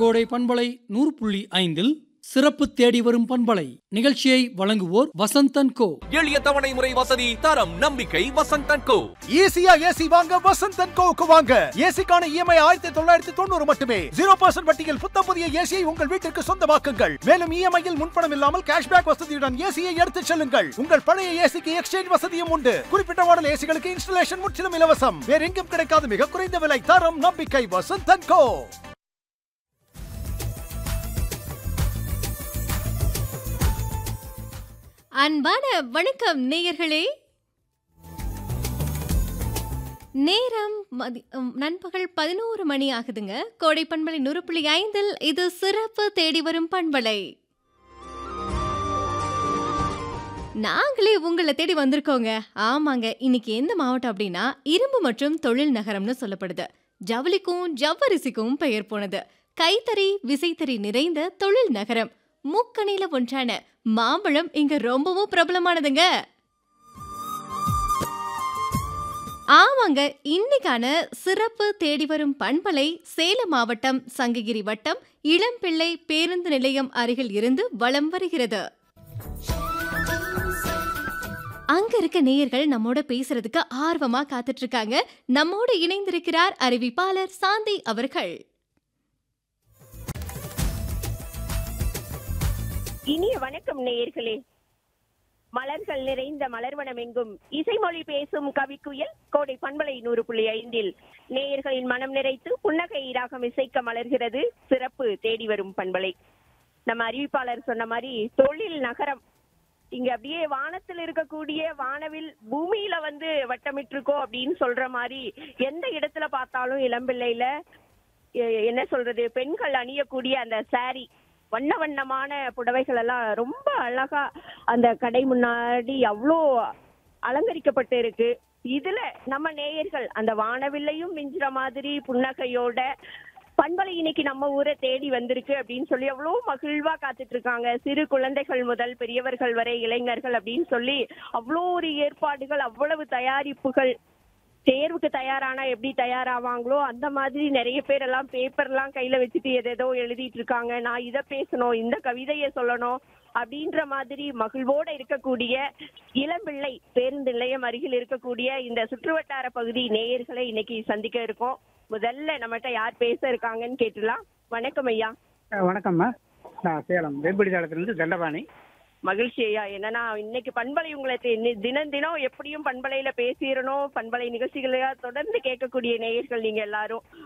கோடை பண்பலை நூறு புள்ளி ஐந்தில் சிறப்பு தேடி வரும் பண்பலை நிகழ்ச்சியை வழங்குவோர் வசந்தன் கோ எளிய தவணை முறை வசதி தரம் நம்பிக்கை வசந்தன் கோ ஈஸியா ஏசி வாங்க வசந்த் அண்ட் கோவுக்கு வாங்க ஏசிக்கான இஎம்ஐ ஆயிரத்தி தொள்ளாயிரத்தி தொண்ணூறு மட்டுமே ஜீரோ பர்சன்ட் வட்டியில் புத்தம் புதிய ஏசியை உங்கள் வீட்டிற்கு சொந்தமாக்குங்கள் மேலும் இஎம்ஐயில் முன்பணம் இல்லாமல் கேஷ்பேக் வசதியுடன் ஏசியை எடுத்துச் செல்லுங்கள் உங்கள் பழைய ஏசிக்கு எக்ஸ்சேஞ்ச் வசதியும் உண்டு குறிப்பிட்ட மாடல் ஏசிகளுக்கு இன்ஸ்டலேஷன் முற்றிலும் இலவசம் வேற எங்கும் கிடைக்காத மிக குறைந்த விலை தரம் நம்பிக்கை வசந்த் அண்ட் கோ அன்பான வணக்கம் நேயர்களே நேரம் மதி உம், நண்பகல் பதினோரு மணி ஆகுதுங்க கோடை பண்பலை நூறு புள்ளி ஐந்தில் இது சிறப்பு தேடி வரும் பண்பலை நாங்களே உங்களை தேடி வந்திருக்கோங்க ஆமாங்க இன்னைக்கு எந்த மாவட்டம் அப்படின்னா இரும்பு மற்றும் தொழில் நகரம்னு சொல்லப்படுது ஜவுளிக்கும் ஜவ்வரிசிக்கும் பெயர் போனது கைத்தறி விசைத்தறி நிறைந்த தொழில் நகரம் முக்கணில ஒன்றான மாம்பழம் இங்க ரொம்பவும் பிரபலமானதுங்க ஆமாங்க இன்னைக்கான சிறப்பு தேடி வரும் பண்பலை சேலம் மாவட்டம் சங்ககிரி வட்டம் இளம்பிள்ளை பேருந்து நிலையம் அருகில் இருந்து வலம் வருகிறது அங்க இருக்க நேயர்கள் நம்மோட பேசுறதுக்கு ஆர்வமா காத்துட்டு இருக்காங்க நம்மோடு இணைந்திருக்கிறார் அறிவிப்பாளர் சாந்தி அவர்கள் இனிய வணக்கம் நேயர்களே மலர்கள் நிறைந்த மலர்வனம் எங்கும் இசைமொழி பேசும் கவிக்குயில் கோடை பண்பலை நூறு புள்ளி ஐந்தில் நேயர்களின் மனம் நிறைத்து புன்னகை ராகம் இசைக்க மலர்கிறது சிறப்பு தேடி வரும் பண்பலை நம்ம அறிவிப்பாளர் சொன்ன மாதிரி தொழில் நகரம் இங்க அப்படியே வானத்தில் இருக்கக்கூடிய வானவில் பூமியில வந்து வட்டமிட்டிருக்கோ அப்படின்னு சொல்ற மாதிரி எந்த இடத்துல பார்த்தாலும் இளம்பிள்ளையில எ- என்ன சொல்றது பெண்கள் அணியக்கூடிய அந்த saree வண்ண வண்ணமான புடவைகள் எல்லாம் ரொம்ப அழகா அந்த கடை முன்னாடி அவ்வளோ அலங்கரிக்கப்பட்டு இருக்கு இதுல நம்ம நேயர்கள் அந்த வானவில்லையும் மிஞ்சுற மாதிரி புன்னகையோட பண்பலை இன்னைக்கு நம்ம ஊரை தேடி வந்திருக்கு அப்படின்னு சொல்லி அவ்வளோ மகிழ்வா காத்துட்டு இருக்காங்க சிறு குழந்தைகள் முதல் பெரியவர்கள் வரை இளைஞர்கள் அப்படின்னு சொல்லி அவ்வளோ ஒரு ஏற்பாடுகள் அவ்வளவு தயாரிப்புகள் தேர்வுக்கு தயாரானா எப்படி தயாராவாங்களோ அந்த மாதிரி நிறைய பேர் எல்லாம் பேப்பர்லாம் கையில வச்சுட்டு எதேதோ எழுதிட்டு இருக்காங்க நான் இதை பேசணும் இந்த கவிதையை சொல்லணும் அப்படின்ற மாதிரி மகிழ்வோட இருக்கக்கூடிய இளம்பிள்ளை பேருந்து நிலையம் அருகில் இருக்கக்கூடிய இந்த சுற்றுவட்டார பகுதி நேயர்களை இன்னைக்கு சந்திக்க இருக்கோம் முதல்ல நம்மகிட்ட யார் பேச இருக்காங்கன்னு கேட்டுலாம் வணக்கம் ஐயா அஹ் வணக்கம்மா நான் சேலம் வெண்படி தளத்திலிருந்து தண்டபாணி மகிழ்ச்சி ஐயா என்னன்னா இன்னைக்கு பண்பலை உங்களை தி- நி- தினம் தினம் எப்படியும் பண்பலையில பேசிடணும் பண்பலை நிகழ்ச்சிகளை தொடர்ந்து கேட்கக்கூடிய நேயர்கள் நீங்க எல்லாரும்